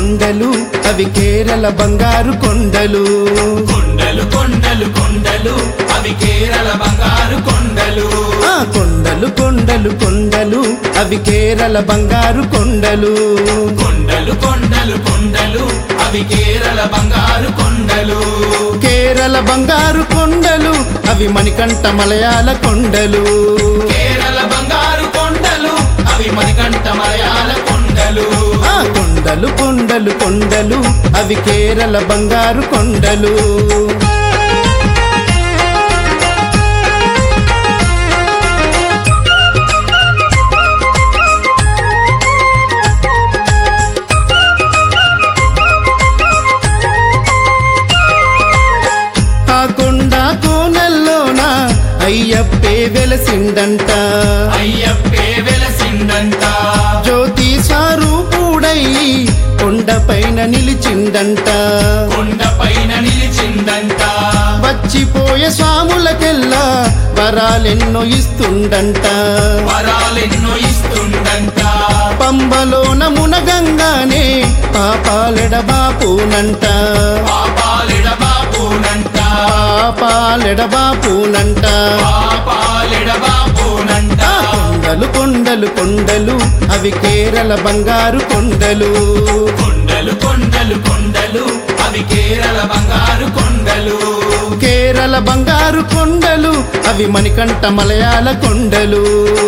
కొండలు అవి కేరళ బంగారు కొండలు కొండలు కొండలు కొండలు అవి కేరళ బంగారు కొండలు ఆ కొండలు కొండలు కొండలు అవి కేరళ బంగారు కొండలు కొండలు కొండలు కొండలు అవి కేరళ బంగారు కొండలు కేరళ బంగారు కొండలు అవి మణికంఠ మలయాళ కొండలు కేరళ బంగారు కొండలు అవి మణికంఠ మలయాళ కొండలు ఆ కొండలు కొండలు కొండలు అవి కేరళ బంగారు కొండలు ఆ కొండ కోనల్లోన అయ్యప్పే వెలసిందంట అయ్యప్పే వెలసిందంట జ్యోతి స్వరూపుడై కొండపైన నిలిచిందంట కొండ పైన నిలిచిందంట వచ్చిపోయే స్వాములకెల్లా వరాలెన్నో ఇస్తుండంట వరాలెన్నో ఇస్తుందంట పంబలోన మునగంగానే పాపాలెడ బాపునంట పాపాలిడ బాపునంట పాపాలెడ బాపునంట పాపాలిడ బాపునంట ఆ కొండలు కొండలు కొండలు అవి కేరళ బంగారు కొండలు కొండలు కొండలు కొండలు అవి కేరళ బంగారు కొండలు కేరళ బంగారు కొండలు అవి మణికంఠ మలయాళ కొండలు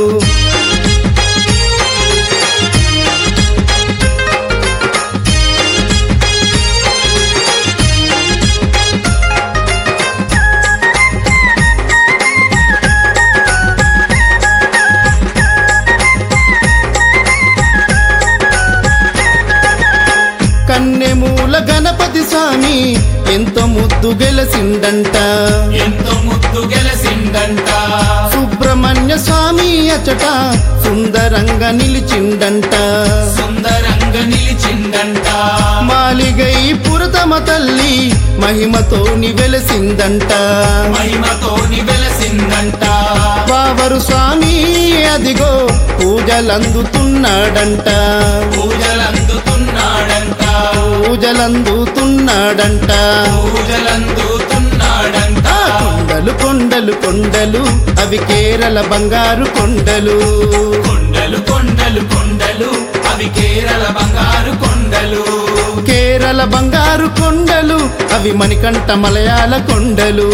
కన్నెమూల గణపతి స్వామి ఎంతో ముద్దు గెలసిందంట ఎంతో ముద్దు గెలసిందంట సుబ్రహ్మణ్య స్వామి అచట సుందరంగా నిలిచిందంట సుందరంగా నిలిచిందంట మాలిగై పురతమ తల్లి మహిమతో వెలసిందంట మహిమతోని వెలసిందంట వావరు స్వామి అదిగో పూజలందుతున్నాడంట పూజలందుతున్నాడంట పూజలందుతున్నాడంట పూజలందుతున్నాడంట ఆ కొండలు కొండలు కొండలు అవి కేరళ బంగారు కొండలు కొండలు కొండలు కొండలు అవి కేరళ బంగారు కొండలు కేరళ బంగారు కొండలు అవి మణికంఠ మలయాళ కొండలు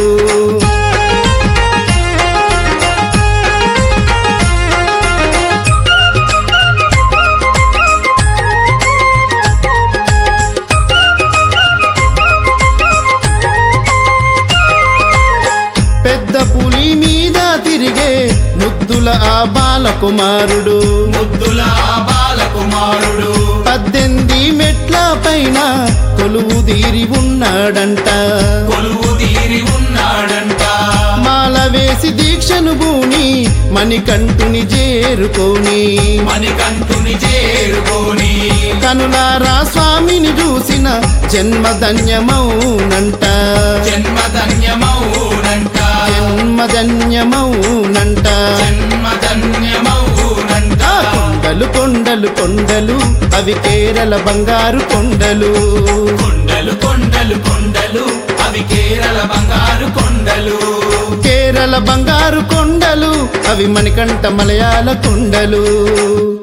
పెద్ద పులి మీద తిరిగే ముద్దుల ఆ బాలకుమారుడు ముద్దుల బాలకుమారుడు పద్దెనిమిది మెట్ల పైన కొలువు తీరి ఉన్నాడంట కొలువు తీరి ఉన్నాడంట మాల వేసి దీక్షను భూని మణికంఠుని చేరుకోని మణికంఠుని చేరుకోని కనులారా స్వామిని చూసిన జన్మధన్యమౌనంట జన్మధన్యమౌనంట జన్మధన్యమౌనంట జన్మధన్యమౌనంట ఆ కొండలు కొండలు కొండలు అవి కేరళ బంగారు కొండలు కొండలు కొండలు కొండలు అవి కేరళ బంగారు కొండలు కేరళ బంగారు కొండలు అవి మణికంఠ మలయాళ కొండలు